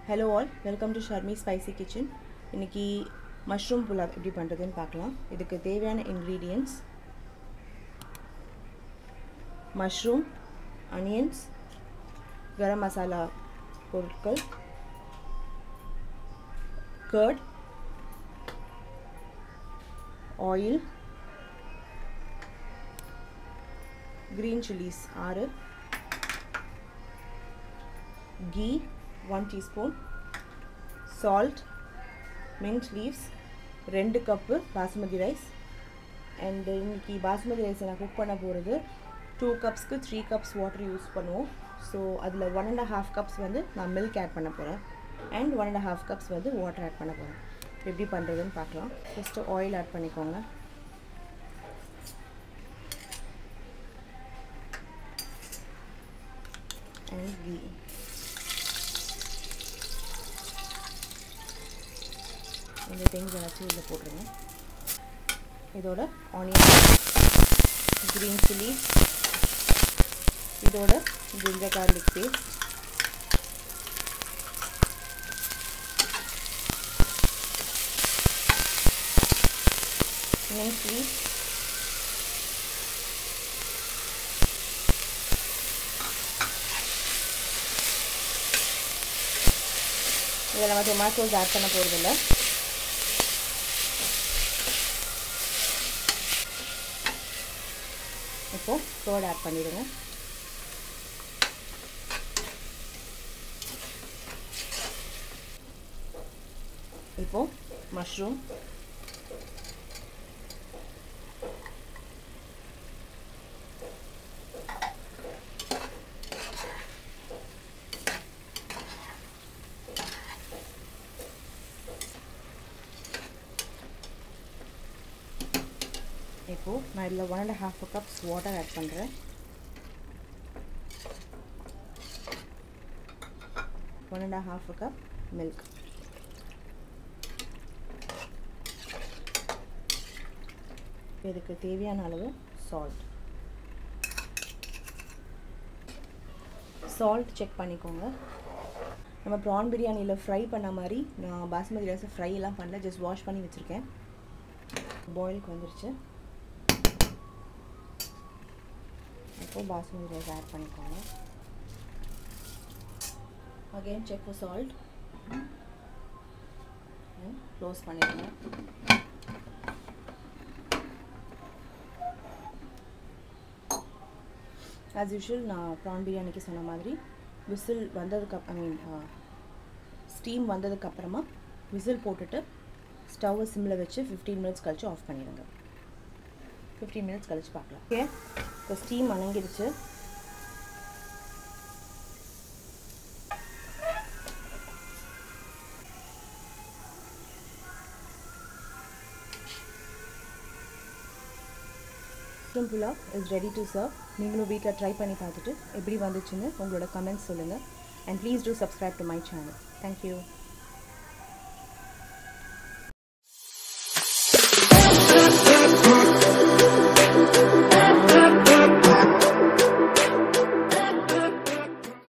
hello all welcome to Sharmi spicy kitchen இன்றைக்கி mushroom pulao எப்படி பண்ணுறதுன்னு பார்க்கலாம் இதுக்கு தேவையான ingredients mushroom onions garam masala பொருட்கள் கர்ட் ஆயில் க்ரீன் சில்லிஸ் ஆறு ghee one teaspoon salt mint leaves ரெண்டு கப்பு பாசுமதி ரைஸ் அண்டு இன்றைக்கி பாசுமதி ரைஸை நான் குக் பண்ண போகிறது டூ கப்ஸ்க்கு த்ரீ கப்ஸ் வாட்டர் யூஸ் பண்ணுவோம் ஸோ அதில் ஒன் அண்ட் ஹாஃப் கப்ஸ் வந்து நான் மில்க் ஆட் பண்ண போகிறேன் and one and half cups வந்து வாட்டர் ஆட் பண்ண போகிறேன் எப்படி பண்ணுறதுன்னு பார்க்கலாம் ஃபஸ்ட்டு ஆயில் ஆட் பண்ணிக்கோங்க அண்ட் கீ இந்த திங்ஸ் எல்லாத்தையும் இதில் போட்டுருங்க இதோட ஆனியன் க்ரீன் சில்லி இதோட ginger garlic paste mint leaf இதில் நம்ம டொமேட்டோஸ் ஆட் பண்ண போகிறதில்ல இப்போது கர்ட் ஆட் பண்ணிடுங்க இப்போது மஷ்ரூம் இப்போது நான் இதில் one and half cups water add பண்ணுறேன் one and half cup milk இதுக்கு தேவையான அளவு சால்ட் சால்ட் செக் பண்ணிக்கோங்க நம்ம ப்ரான் பிரியாணியில் ஃப்ரை பண்ண மாதிரி நான் பாஸ்மதி ரைஸை ஃப்ரை எல்லாம் பண்ணல ஜஸ்ட் வாஷ் பண்ணி வச்சுருக்கேன் பாயிலுக்கு வந்துருச்சு இப்போ பாஸ்மதி ரைஸ் ஆட் பண்ணிக்கோங்க again check for salt close பண்ணிடுங்க ஆஸ் யூஷுவல் நான் ப்ரான் பிரியாணிக்கு சொன்ன மாதிரி விசில் வந்ததுக்கு ஐ மீன் ஸ்டீம் வந்ததுக்கப்புறமா விசில் போட்டுட்டு ஸ்டவ்வை சிம்மில் வச்சு ஃபிஃப்டீன் மினிட்ஸ் கழிச்சு ஆஃப் பண்ணிடுங்க ஃபிஃப்டீன் மினிட்ஸ் கழிச்சு பார்க்கலாம் ஓகே இப்போ ஸ்டீம் அணங்கிடுச்சு சிம்பிளாக இஸ் ரெடி டு சர்வ் நீங்களும் வீட்டில் ட்ரை பண்ணி பார்த்துட்டு எப்படி வந்துச்சுன்னு உங்களோட கமெண்ட்ஸ் சொல்லுங்கள் and please do subscribe to my channel thank you